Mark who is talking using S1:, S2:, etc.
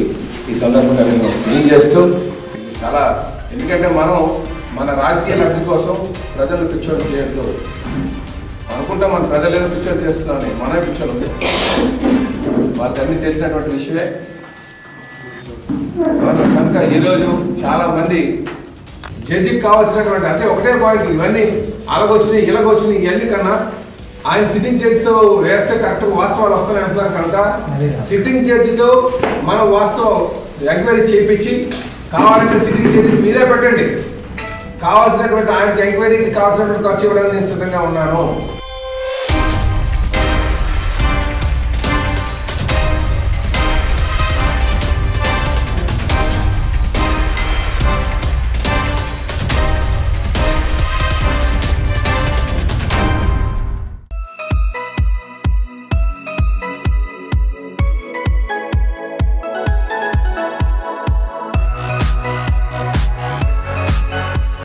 S1: ఈ సందర్భంగా నేను తెలియజేస్తూ ఇది చాలా ఎందుకంటే మనం మన రాజకీయ లబ్ధి కోసం ప్రజలు పిచ్చోలు చేస్తూ అనుకుంటాం మన ప్రజలు ఏదో పిచ్చోలు చేస్తున్నామని మనమే పిచ్చోలు వాళ్ళకి అన్ని తెలిసినటువంటి విషయమే అవును, కనుక ఈరోజు చాలా మంది జడ్జికి కావాల్సినటువంటి అంటే ఒకటే పాయింట్ ఇవన్నీ అలాగొచ్చినాయి ఇలాగొచ్చినాయి ఇవన్నీ కన్నా ఆయన సిట్టింగ్ జడ్జితో వేస్తే కరెక్ట్ వాస్తవాలు వస్తాయని అంటున్నారు కనుక సిట్టింగ్ జడ్జితో మనం వాస్తవం ఎంక్వైరీ చేయించి కావాలంటే సిట్టింగ్ జడ్జి మీరే పెట్టండి కావాల్సినటువంటి ఆయనకి ఎంక్వైరీకి కావాల్సినటువంటి ఖర్చు ఇవ్వడానికి నేను సిద్ధంగా ఉన్నాను